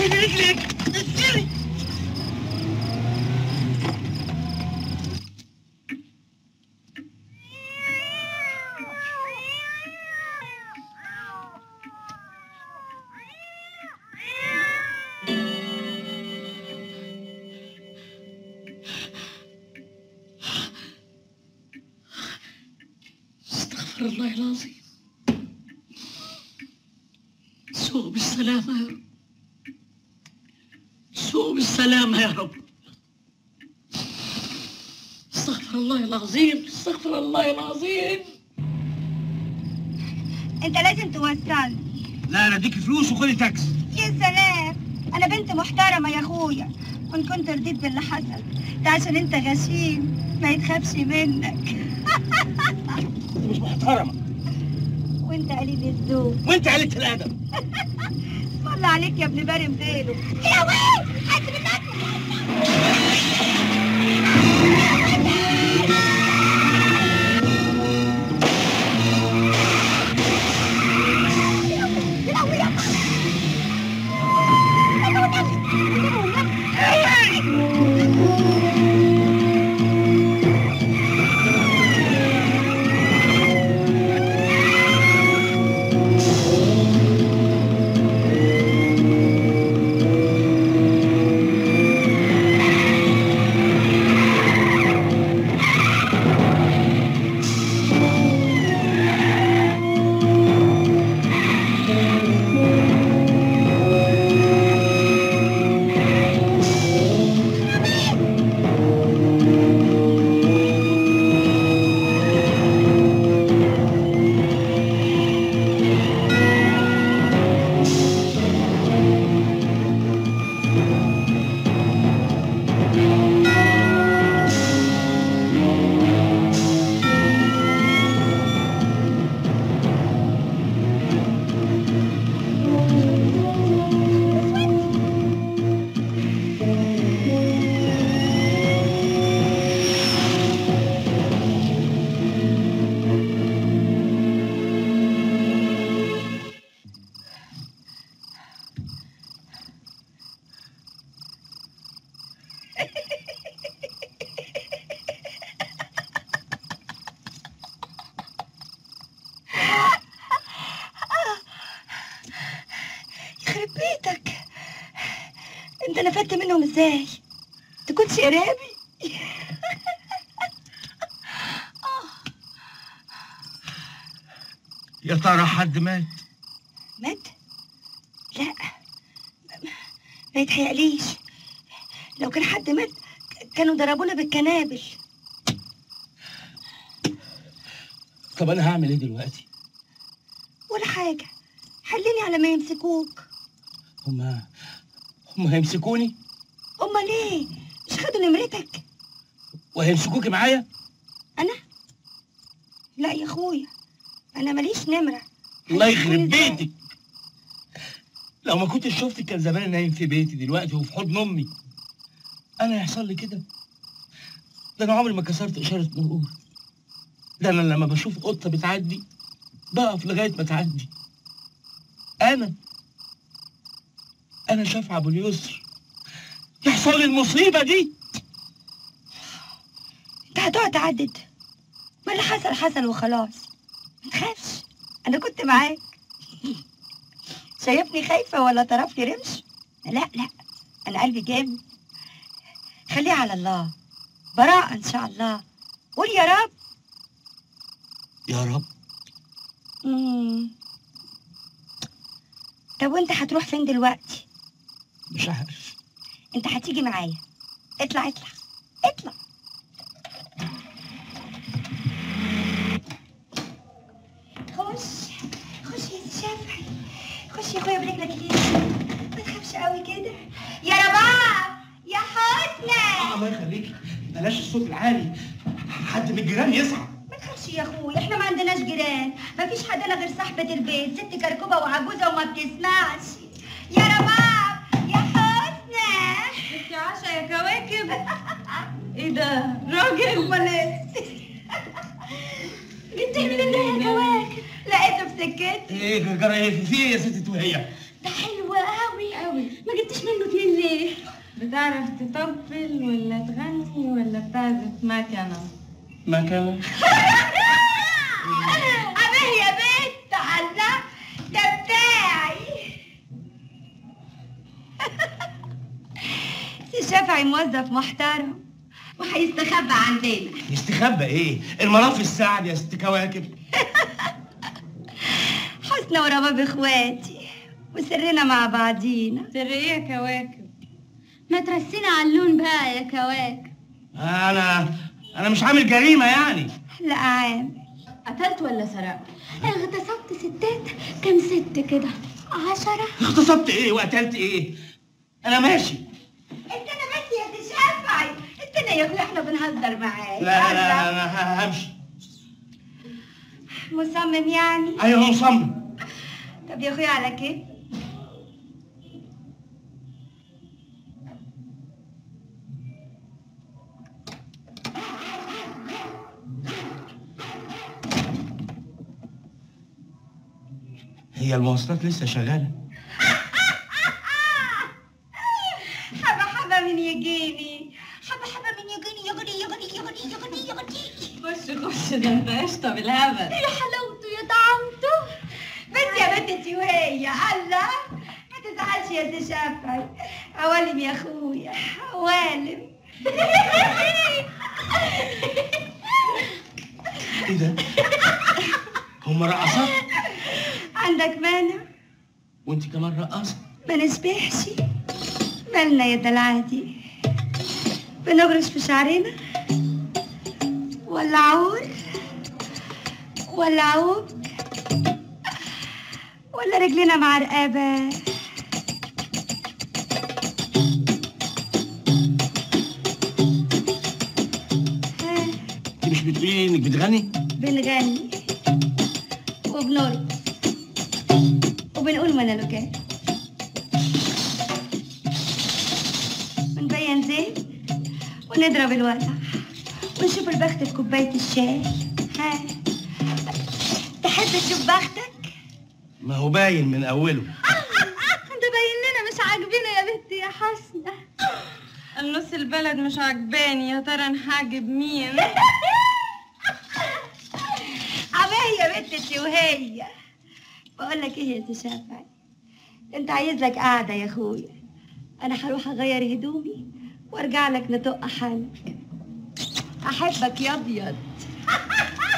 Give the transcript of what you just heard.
نزلي رجلك نزلي استغفر الله العظيم سوق بالسلامة يا رب سوق بالسلامة يا رب استغفر الله العظيم استغفر الله العظيم انت لازم توصلني لا انا اديك فلوس وخدي تاكسي يا سلام انا بنت محترمه يا اخويا وان كنت رضيت باللي حصل ده عشان انت غشيم ما يتخافش منك انت مش محترمه وانت قليل الذوق وانت قلت الادب صلى عليك يا ابن بارم بيلو يا ويل حاسب الناس يخرب بيتك انت نفدت منهم ازاي تكونش ارهابي يا ترى حد مات مات لا ما- ما يتهيأليش لو كان حد مات كانوا ضربونا بالكنابل طب انا هعمل ايه دلوقتي ولا حاجة حلني على ما يمسكوك هما هما هيمسكوني هما ليه مش خدوا نمرتك وهيمسكوكي معايا انا لا يا اخويا انا ماليش نمرة الله هيمسكوني يخرب إزاي؟ بيتك لو ما كنتش شفتك كان زمان نايم في بيتي دلوقتي وفي حضن امي انا يحصل لي كده ده انا عمري ما كسرت اشاره مرور ده انا لما بشوف قطه بتعدي بقف لغايه ما تعدي انا انا شافع ابو اليسر يحصل لي المصيبه دي انت هتقعد تعدد ما اللي حصل حصل وخلاص ما تخافش انا كنت معاك شايفني خايفة ولا طرف لي رمش لا لا انا قلبي جامد خليها على الله براءة ان شاء الله قول يا رب يا رب مم. طب وانت هتروح فين دلوقتي مش عارف انت هتيجي معايا اطلع اطلع اطلع خش خش يا سي شافعي خش يا اخويا برجلك ليه ما تخافش قوي كده يا رباب يا حسنى الله يخليكي بلاش الصوت العالي حد من الجيران يصحى ما تخافش يا اخويا احنا ما عندناش جيران ما فيش حد الا غير صاحبة البيت ست كركوبة وعجوزة وما بتسمعش يا رباب يا حسنى انت عاشا يا كواكب ايه ده راجل امال ايه جبتيه منين ده يا كواكب لقيته في سكتي ايه جرى ايه في ايه يا ست وهي ده حلو قوي قوي ما جبتش منه اتنين ليه بتعرف تطبل ولا تغني ولا بتعزف مكنة مكانه أبيه يا بنت الله ده بتاعي سي شافعي موظف محترم وهيستخبى عندنا يستخبى ايه المناف السعد يا ست كواكب حسنى ورباب اخواتي وسرنا مع بعضينا سر ايه يا كواكب ما ترسينا على اللون بقى يا كواكب انا انا مش عامل جريمه يعني لا عامل قتلت ولا سرقت اغتصبت ستات كام ست كده عشرة اغتصبت ايه وقتلت ايه انا ماشي انت انا بس يا تشافعي انت انا يا اخويا احنا بنهزر معاك لا لا لا انا ه- همشي مصمم يعني ايوه مصمم طب يا اخويا على كيف هي المواصلات لسه شغاله حبة حبة من يجيني حبة حبة من يجيني يغني يغني يغني يغني يغني خش خش ده انت قشطة بالهبل يا حلاوته يا طعمته بس يا بنتي وهي الله ما تزعلش يا تشافعي عوالم يا اخويا عوالم ايه ده هم رقصات عندك مانع وانت كمان رقاصه ما نسبحش مالنا يا دلعاتي بنغرس في شعرنا ولا عور ولا عوج ولا رجلنا معرقبة ها انت مش بتقولي انك بتغني بنغني وبنرقص وبنقول مونولوجات ونبين زين ونضرب الولع ونشوف البخت في كوباية الشاي ها تحب تشوف بختك؟ ما هو باين من اوله انت باين لنا مش عاجبينه يا بنتي يا حسنة النص البلد مش عجباني يا ترى نحاجب مين عماه يا بنتي وهي بقول لك ايه يا تشافعي انت عايز لك قاعده يا اخويا انا هروح اغير هدومي وارجع لك نطق حالك احبك يا ابيض